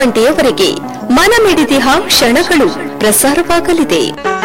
ಗಂಟೆಯವರೆಗೆ ಮನಮಿಡಿದಿಹ ಕ್ಷಣಗಳು ಪ್ರಸಾರವಾಗಲಿದೆ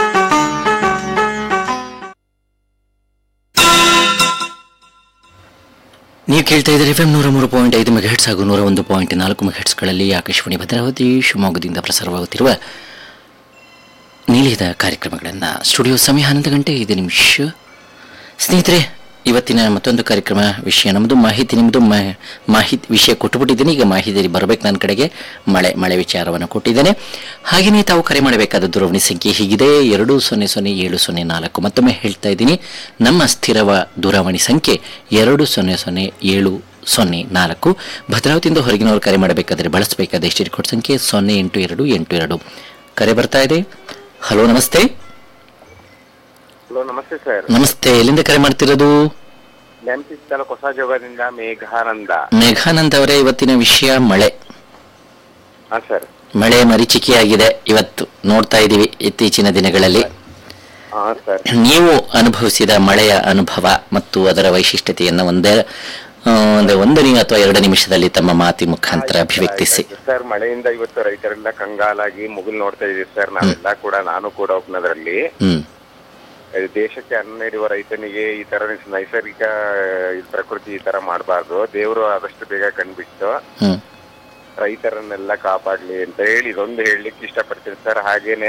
ನೀವು ಕೇಳ್ತಾ ಇದ್ದೀರಿ ಎಫ್ ಎಂ ನೂರ ಮೂರು ಪಾಯಿಂಟ್ ಐದು ಮೆಗಾಹೆಟ್ಸ್ ಹಾಗೂ ನೂರ ಒಂದು ಪಾಯಿಂಟ್ ನಾಲ್ಕು ಮೆಗಾಹೆಟ್ಸ್ಗಳಲ್ಲಿ ಆಕಾಶವಾಣಿ ಭದ್ರಾವತಿ ಶಿವಮೊಗ್ಗದಿಂದ ಪ್ರಸಾರವಾಗುತ್ತಿರುವ ನೀಲಿದ ಕಾರ್ಯಕ್ರಮಗಳನ್ನು ಸ್ಟುಡಿಯೋ ಸಮಯ ಹನ್ನೊಂದು ಗಂಟೆ ಐದು ನಿಮಿಷ ಸ್ನೇಹಿತರೆ ಇವತ್ತಿನ ಮತ್ತೊಂದು ಕಾರ್ಯಕ್ರಮ ವಿಷಯ ನಮ್ಮದು ಮಾಹಿತಿ ನಿಮ್ಮದು ಮಾಹಿತಿ ವಿಷಯ ಕೊಟ್ಟುಬಿಟ್ಟಿದ್ದೀನಿ ಈಗ ಮಾಹಿತಿ ಬರಬೇಕು ನನ್ನ ಕಡೆಗೆ ಮಳೆ ಮಳೆ ವಿಚಾರವನ್ನು ಕೊಟ್ಟಿದ್ದೇನೆ ಹಾಗೆಯೇ ತಾವು ಕರೆ ಮಾಡಬೇಕಾದ ದೂರವಾಣಿ ಸಂಖ್ಯೆ ಹೀಗಿದೆ ಎರಡು ಸೊನ್ನೆ ಸೊನ್ನೆ ಏಳು ಸೊನ್ನೆ ನಾಲ್ಕು ಮತ್ತೊಮ್ಮೆ ಹೇಳ್ತಾ ಇದ್ದೀನಿ ನಮ್ಮ ಸ್ಥಿರವ ದೂರವಾಣಿ ಸಂಖ್ಯೆ ಎರಡು ಸೊನ್ನೆ ಸೊನ್ನೆ ಏಳು ಸೊನ್ನೆ ನಾಲ್ಕು ಭದ್ರಾವತಿಯಿಂದ ಹೊರಗಿನವರು ಕರೆ ಮಾಡಬೇಕಾದರೆ ಬಳಸಬೇಕಾದ ಎಸ್ಟಿ ಕೋಡ್ ಸಂಖ್ಯೆ ಸೊನ್ನೆ ಎಂಟು ಎರಡು ಎಂಟು ಎರಡು ಕರೆ ಬರ್ತಾ ಇದೆ ಹಲೋ ನಮಸ್ತೆ ಹಲೋ ನಮಸ್ತೆ ಸರ್ ನಮಸ್ತೆ ಎಲ್ಲಿಂದ ಕರೆ ಮಾಡ್ತಿರೋದು ನೆನಪಿ ತಾಲೂಕು ಹೊಸ ಜೋಗದಿಂದ ಮೇಘಾನಂದ ಮೇಘಾನಂದ್ ಅವರೇ ಇವತ್ತಿನ ವಿಷಯ ಮಳೆ ಹಾ ಸರ್ ಮಳೆ ಮರೀಚಿಕೆಯಾಗಿದೆ ಇವತ್ತು ನೋಡ್ತಾ ಇದ್ದೀವಿ ಇತ್ತೀಚಿನ ದಿನಗಳಲ್ಲಿ ಹಾ ಸರ್ ನೀವು ಅನುಭವಿಸಿದ ಮಳೆಯ ಅನುಭವ ಮತ್ತು ಅದರ ವೈಶಿಷ್ಟ್ಯತೆಯನ್ನು ಒಂದೇ ಆ, ಒಂದು ಒಂದು ನಿ- ಅಥವಾ ಎರಡು ನಿಮಿಷದಲ್ಲಿ ತಮ್ಮ ಮಾತಿ ಮುಖಾಂತರ ಅಭಿವ್ಯಕ್ತಿಸಿ ಆಯ್ತು ಸರ್ ಮಳೆಯಿಂದ ಇವತ್ತು ರೈತರೆಲ್ಲ ಕಂಗಾಲಾಗಿ ಮುಗಿಲ್ ನೋಡ್ತಾ ಇದೀವಿ ಸರ್ ನಾವೆಲ್ಲ ಕೂಡ ನಾನು ಕೂಡ ಒಬ್ಬನದ್ರಲ್ಲಿ ಹ್ಮ್ ದೇಶಕ್ಕೆ ಅನ್ನ ನೀಡುವ ರೈತನಿಗೆ ಈ ತರ ನೈಸರ್ಗಿಕ ಈ ಪ್ರಕೃತಿ ಈ ತರ ಮಾಡಬಾರ್ದು ದೇವರು ಆದಷ್ಟು ಬೇಗ ಕಂಡ್ಬಿಟ್ಟು ಹ್ಮ್ ರೈತರನ್ನೆಲ್ಲ ಕಾಪಾಡ್ಲಿ ಅಂತ ಹೇಳಿ ಇದೊಂದು ಹೇಳಲಿಕ್ಕೆ ಇಷ್ಟಪಡ್ತೀನಿ ಸರ್ ಹಾಗೇನೆ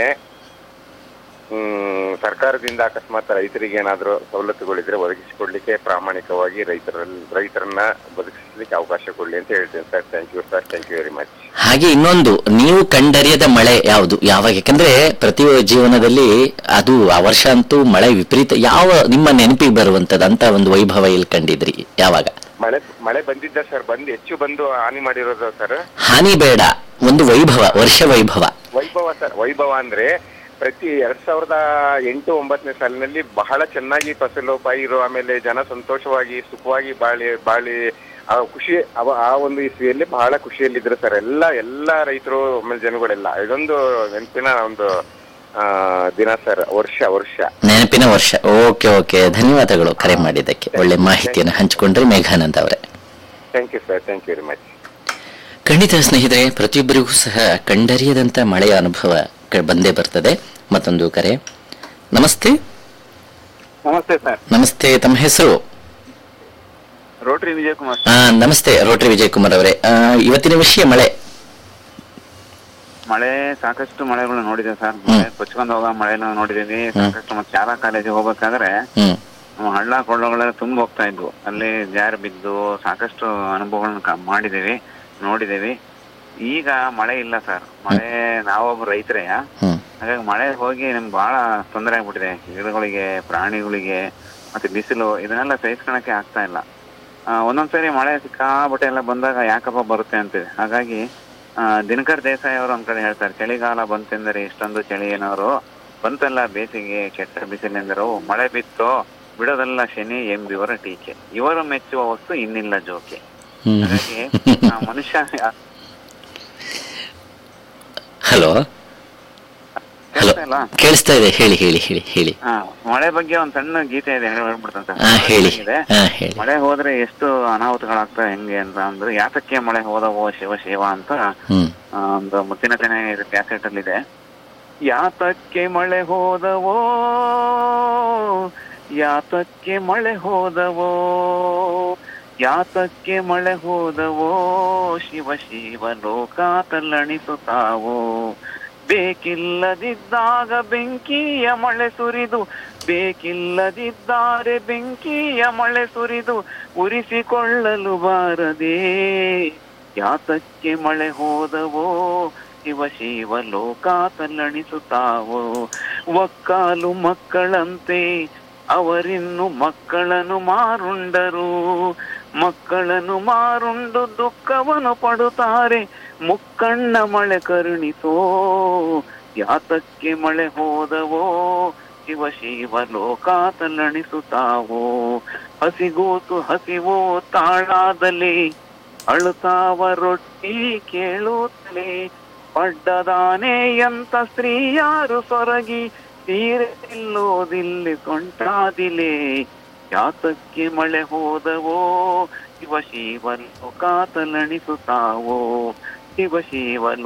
ಹ್ಮ್ ಸರ್ಕಾರದಿಂದ ಅಕಸ್ಮಾತ್ ರೈತರಿಗೆ ಏನಾದ್ರು ಸವಲತ್ತುಗಳಿದ್ರೆ ಒದಗಿಸಿಕೊಡ್ಲಿಕ್ಕೆ ಪ್ರಾಮಾಣಿಕವಾಗಿ ರೈತರ ರೈತರನ್ನ ಬದುಕಿಸ್ಲಿಕ್ಕೆ ಅವಕಾಶ ಕೊಡ್ಲಿ ಅಂತ ಹೇಳ್ತೀನಿ sir thank you sir thank you very much ಹಾಗೆ ಇನ್ನೊಂದು ನೀವು ಕಂಡರಿಯದ ಮಳೆ ಯಾವುದು ಯಾವಾಗ ಯಾಕಂದ್ರೆ ಪ್ರತಿ ಜೀವನದಲ್ಲಿ ಅದು ಆ ವರ್ಷ ಅಂತೂ ಮಳೆ ವಿಪರೀತ ಯಾವ ನಿಮ್ಮ ನೆನಪಿಗೆ ಬರುವಂತದ್ದು ಅಂತ ಒಂದು ವೈಭವ ಇಲ್ಲಿ ಕಂಡಿದ್ರಿ ಯಾವಾಗ ಮಳೆ ಮಳೆ ಬಂದಿದ್ದ ಸರ್ ಬಂದು ಹೆಚ್ಚು ಬಂದು ಹಾನಿ ಮಾಡಿರೋದು ಸರ್ ಹಾನಿ ಬೇಡ ಒಂದು ವೈಭವ ವರ್ಷ ವೈಭವ ವೈಭವ ಸರ್ ವೈಭವ ಅಂದ್ರೆ ಪ್ರತಿ ಎರಡ್ ಸಾವಿರದ ಎಂಟು ಒಂಬತ್ತನೇ ಸಾಲಿನಲ್ಲಿ ಬಹಳ ಚೆನ್ನಾಗಿ ಫಸಲು ಪೈರು ಆಮೇಲೆ ಜನ ಸಂತೋಷವಾಗಿ ಸುಖವಾಗಿ ಬಾಳಿ ಬಾಳಿ ಆ ಖುಷಿ ಅವ ಆ ಒಂದು ಇಸ್ವಿಯಲ್ಲಿ ಬಹಳ ಖುಷಿಯಲ್ಲಿದ್ರು ಸರ್ ಎಲ್ಲ ಎಲ್ಲ ರೈತರು ಆಮೇಲೆ ಜನಗಳೆಲ್ಲ ಇದೊಂದು ನೆನಪಿನ ಒಂದು ಆ, ದಿನ ಸರ್ ವರ್ಷ ವರ್ಷ ನೆನಪಿನ ವರ್ಷ ಓಕೆ ಓಕೆ ಧನ್ಯವಾದಗಳು ಕರೆ ಮಾಡಿದ್ದಕ್ಕೆ ಒಳ್ಳೆ ಮಾಹಿತಿಯನ್ನು ಹಂಚಿಕೊಂಡ್ರೆ ಮೇಘಾನಂದ್ ಅವರೇ thank you sir thank you very much ಖಂಡಿತ ಸ್ನೇಹಿತರೆ ಪ್ರತಿಯೊಬ್ಬರಿಗೂ ಸಹ ಕಂಡರಿಯದಂತ ಮಳೆಯ ಅನುಭವ ಕ- ಬಂದೇ ಬರ್ತದೆ ಮತ್ತೊಂದು ಕರೆ ನಮಸ್ತೆ ನಮಸ್ತೆ ಸರ್ ನಮಸ್ತೆ ತಮ್ಮ ಹೆಸರು ರೋಟ್ರಿ ವಿಜಯ್ ಕುಮಾರ್ ಆ, ನಮಸ್ತೆ ರೋಟರಿ ವಿಜಯ್ ಕುಮಾರ್ ಅವರೇ ಆ, ಇವತ್ತಿನ ವಿಷಯ ಮಳೆ ಮಳೆ ಸಾಕಷ್ಟು ಮಳೆಗಳು ನೋಡಿದೆ ಸರ್ ಮಳೆ ಕೊಚ್ಕೊಂಡು ಹೋಗೋ ಮಳೆನ ನೋಡಿದೀವಿ ಸಾಕಷ್ಟು ಮತ್ತೆ ಶಾಲಾ ಕಾಲೇಜಿಗೆ ಹೋಗ್ಬೇಕಾದ್ರೆ ಹ್ಮ್ ನಾವು ಹಳ್ಳ ಕೊಳ್ಳಗಳೆಲ್ಲ ತುಂಬ ಹೋಗ್ತಾ ಇದ್ವು ಅಲ್ಲಿ ಜಾರು ಬಿದ್ದು ಸಾಕಷ್ಟು ಅನುಭವಗಳನ್ನ ಕ- ಮಾಡಿದೀವಿ ನೋಡಿದೀವಿ ಈಗ ಮಳೆ ಇಲ್ಲ ಸರ್ ಮಳೆ ನಾವೊಬ್ಬ ರೈತರೇ ಹ್ಮ್ ಹಾಗಾಗಿ ಮಳೆ ಹೋಗಿ ನಮ್ಗೆ ಬಹಳ ತೊಂದರೆ ಆಗ್ಬಿಟ್ಟಿದೆ ಗಿಡಗಳಿಗೆ ಪ್ರಾಣಿಗಳಿಗೆ ಮತ್ತೆ ಬಿಸಿಲು ಇದನ್ನೆಲ್ಲ ಸಹಿಸ್ಕೊಳಕ್ಕೆ ಆಗ್ತಾ ಇಲ್ಲ ಆ, ಒಂದೊಂದ್ಸರಿ ಮಳೆ ಸಿಕ್ಕಾಬಟ್ಟೆ ಎಲ್ಲ ಬಂದಾಗ ಯಾಕಪ್ಪ ಬರುತ್ತೆ ಅಂತೀವಿ ಹಾಗಾಗಿ ಆ, ದಿನಕರ್ ದೇಸಾಯಿ ಅವರು ಒಂದ್ ಕಡೆ ಹೇಳ್ತಾರೆ ಚಳಿಗಾಲ ಬಂತೆಂದರೆ ಇಷ್ಟೊಂದು ಚಳಿ ಏನವರು ಬಂತಲ್ಲ ಬೇಸಿಗೆ ಕೆಟ್ಟ ಬಿಸಿಲೆಂದರು ಮಳೆ ಬಿತ್ತೋ ಬಿಡೋದಲ್ಲ ಶನಿ ಎಂಬಿವರ ಟೀಕೆ ಇವರು ಮೆಚ್ಚುವ ವಸ್ತು ಇನ್ನಿಲ್ಲ ಜೋಕೆ ಹ್ಮ್ ಹಾಗಾಗಿ ಆ, ಮನುಷ್ಯ ಹಲೋ ಹಲೋ ಕೇಳ್ತಾ ಇಲ್ಲ ಕೇಳಿಸ್ತಾ ಇದೆ ಹೇಳಿ ಹೇಳಿ ಹೇಳಿ ಹೇಳಿ ಹಾ ಮಳೆ ಬಗ್ಗೆ ಒಂದ್ ಸಣ್ಣ ಗೀತೆ ಇದೆ ಹೇಳ್ಬಿಡ್ತಾನೆ ಹಾ ಹೇಳಿ ಇದೆ. ಹಾ ಹೇಳಿ ಮಳೆ ಹೋದ್ರೆ ಎಷ್ಟು ಅನಾಹುತಗಳಾಗ್ತವೆ ಹೆಂಗೆ ಅಂತ ಅಂದ್ರೆ ಯಾತಕ್ಕೆ ಮಳೆ ಹೋದವೋ ಶಿವ ಶಿವ ಅಂತ ಹ್ಮ್ ಆ, ಒಂದು ಮುತ್ತಿನ ತೆನೆ ಕ್ಯಾಸೆಟ್ ಅಲ್ಲಿ ಇದೆ ಯಾತಕ್ಕೆ ಮಳೆ ಹೋದವೋ ಯಾತಕ್ಕೆ ಮಳೆ ಹೋದವೋ ಯಾತಕ್ಕೆ ಮಳೆ ಹೋದವೋ ಶಿವ ಶಿವ ಲೋಕ ತಲ್ಲಣಿಸುತ್ತಾವೋ ಬೇಕಿಲ್ಲದಿದ್ದಾಗ ಬೆಂಕಿಯ ಮಳೆ ಸುರಿದು ಬೇಕಿಲ್ಲದಿದ್ದಾರೆ ಬೆಂಕಿಯ ಮಳೆ ಸುರಿದು ಉರಿಸಿಕೊಳ್ಳಲು ಬಾರದೆ ಯಾತಕ್ಕೆ ಮಳೆ ಹೋದವೋ ಶಿವ ಶಿವ ಲೋಕ ತಲ್ಲಣಿಸುತ್ತಾವೋ ಒಕ್ಕಾಲು ಮಕ್ಕಳಂತೆ ಅವರಿನ್ನು ಮಕ್ಕಳನ್ನು ಮಾರುಂಡರು ಮಕ್ಕಳನ್ನು ಮಾರುಂಡು ದುಃಖವನ್ನು ಪಡುತ್ತಾರೆ ಮುಕ್ಕಣ್ಣ ಮಳೆ ಕರುಣಿಸೋ ಯಾತಕ್ಕೆ ಮಳೆ ಹೋದವೋ ಶಿವ ಶಿವ ಲೋಕ ತಲ್ಲಣಿಸುತ್ತಾವೋ ಹಸಿಗೋತು ಹಸಿವೋ ತಾಳಾದಲ್ಲಿ ಅಳುತ್ತಾವ ರೊಟ್ಟಿ ಕೇಳುತ್ತಲೇ ಪಡ್ಡದಾನೆ ಎಂತ ಸ್ತ್ರೀಯಾರು ಸೊರಗಿ ತೀರೆ ನಿಲ್ಲೋದಿಲ್ಲಿ ಸೊಂಟಾದಿಲೆ ಯಾತಕ್ಕೆ ಮಳೆ ಹೋದವೋ ಶಿವ ಶಿವ ಲೋಕ ತಲ್ಲಣಿಸುತ್ತಾವೋ ಶಿವ ಶಿವ